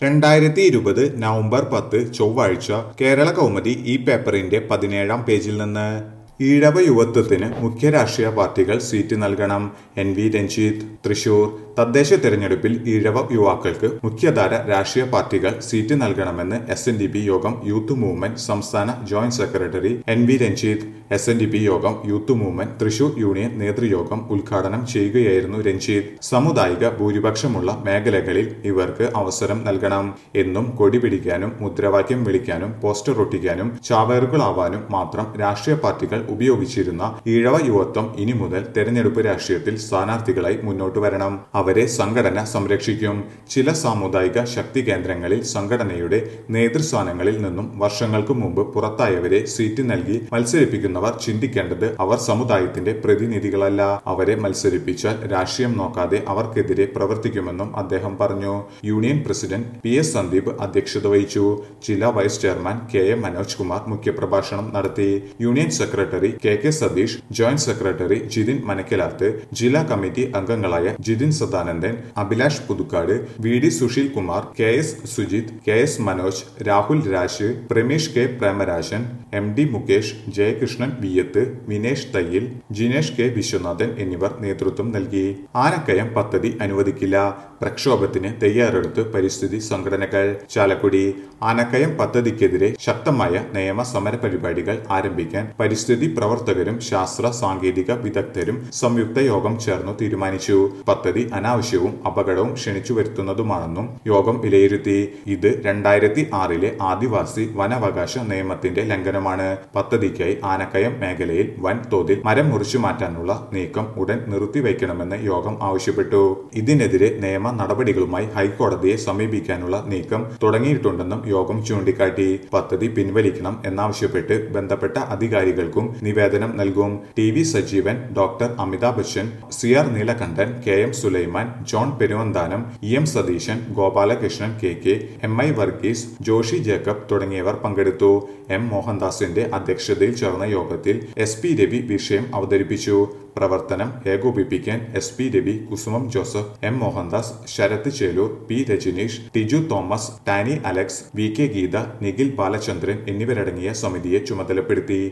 രണ്ടായിരത്തി ഇരുപത് നവംബർ പത്ത് ചൊവ്വാഴ്ച കേരള കൗമുദി ഈ പേപ്പറിന്റെ പതിനേഴാം പേജിൽ നിന്ന് ഈഴവ യുവത്വത്തിന് മുഖ്യ രാഷ്ട്രീയ പാർട്ടികൾ സീറ്റ് നൽകണം എൻ വി രഞ്ജിത്ത് തൃശൂർ തദ്ദേശ തെരഞ്ഞെടുപ്പിൽ ഈഴവ യുവാക്കൾക്ക് മുഖ്യധാര രാഷ്ട്രീയ പാർട്ടികൾ സീറ്റ് നൽകണമെന്ന് S N D P Yogam youth movement സംസ്ഥാന joint secretary N V Ranjith S N D P Yogam youth movement Thrissur union നേതൃയോഗം ഉദ്ഘാടനം ചെയ്യുകയായിരുന്നു രഞ്ജിത്ത് സാമുദായിക ഭൂരിപക്ഷമുള്ള മേഖലകളിൽ ഇവർക്ക് അവസരം നൽകണം എന്നും കൊടി പിടിക്കാനും മുദ്രാവാക്യം വിളിക്കാനും പോസ്റ്റർ ഒട്ടിക്കാനും ചാവേറുകളാവാനും മാത്രം രാഷ്ട്രീയ പാർട്ടികൾ ഉപയോഗിച്ചിരുന്ന ഈഴവ യുവത്വം ഇനി മുതൽ തെരഞ്ഞെടുപ്പ് രാഷ്ട്രീയത്തിൽ സ്ഥാനാർത്ഥികളായി മുന്നോട്ട് വരണം അവരെ സംഘടന സംരക്ഷിക്കും ചില സാമുദായിക ശക്തി കേന്ദ്രങ്ങളിൽ സംഘടനയുടെ നേതൃസ്ഥാനങ്ങളിൽ നിന്നും വർഷങ്ങൾക്ക് മുമ്പ് പുറത്തായവരെ സീറ്റ് നൽകി മത്സരിപ്പിക്കുന്നവർ ചിന്തിക്കേണ്ടത് അവർ സമുദായത്തിന്റെ പ്രതിനിധികളല്ല അവരെ മത്സരിപ്പിച്ചാൽ രാഷ്ട്രീയം നോക്കാതെ അവർക്കെതിരെ പ്രവർത്തിക്കുമെന്നും അദ്ദേഹം പറഞ്ഞു union president P S Sandeep അധ്യക്ഷത വഹിച്ചു ജില്ലാ vice chairman K M Manoj Kumar മുഖ്യപ്രഭാഷണം നടത്തി union secretary K K Satheesh joint secretary Jithin Manakkalath ജില്ലാ കമ്മിറ്റി അംഗങ്ങളായ Jithin Sadanandan Abhilash Puthukkad V D Susheel Kumar K S Sujith K S Manoj Rahul Raj Pramesh K Premarajan M D Mukesh Jayakrishnan Viyath Vinesh Thayyil Jinesh K Viswanathan എന്നിവർ നേതൃത്വം നൽകി ആനക്കയം പദ്ധതി അനുവദിക്കില്ല പ്രക്ഷോഭത്തിന് തയ്യാറെടുത്ത് പരിസ്ഥിതി സംഘടനകൾ ചാലക്കുടി ആനക്കയം പദ്ധതിക്കെതിരെ ശക്തമായ നിയമ സമര പരിപാടികൾ ആരംഭിക്കാൻ പരിസ്ഥിതി പ്രവർത്തകരും ശാസ്ത്ര സാങ്കേതിക വിദഗ്ധരും സംയുക്ത യോഗം ചേർന്നു തീരുമാനിച്ചു പദ്ധതി അനാവശ്യവും അപകടവും ക്ഷണിച്ചു വരുത്തുന്നതുമാണെന്നും യോഗം വിലയിരുത്തി ഇത് രണ്ടായിരത്തി ആറിലെ ആദിവാസി വനാവകാശ നിയമത്തിന്റെ ലംഘനമാണ് പദ്ധതിക്കായി ആനക്കയം മേഖലയിൽ വൻ തോതിൽ മരം മുറിച്ചു മാറ്റാനുള്ള നീക്കം ഉടൻ നിർത്തിവെക്കണമെന്ന് യോഗം ആവശ്യപ്പെട്ടു ഇതിനെതിരെ നിയമ നടപടികളുമായി ഹൈക്കോടതിയെ സമീപിക്കാനുള്ള നീക്കം തുടങ്ങിയിട്ടുണ്ടെന്നും യോഗം ചൂണ്ടിക്കാട്ടി പദ്ധതി പിൻവലിക്കണം എന്നാവശ്യപ്പെട്ട് ബന്ധപ്പെട്ട അധികാരികൾക്കും നിവേദനം നൽകും T V Sajeevan doctor Amitabh Bachchan C R Neelakantan K M Sulaiman John Peruvanthanam E M Satheesan Gopalakrishnan K K M I Varghese Joshy Jacob തുടങ്ങിയവർ പങ്കെടുത്തു എം മോഹൻദാസിന്റെ അധ്യക്ഷതയിൽ ചേർന്ന യോഗത്തിൽ എസ് പി രവി വിഷയം അവതരിപ്പിച്ചു പ്രവർത്തനം ഏകോപിപ്പിക്കാൻ S P Ravi Kusumam Joseph M Mohandas Sarath Chelur P Rajaneesh Tiju Thomas Tany Alex V K Geetha Nikhil Balachandran എന്നിവരടങ്ങിയ സമിതിയെ ചുമതലപ്പെടുത്തി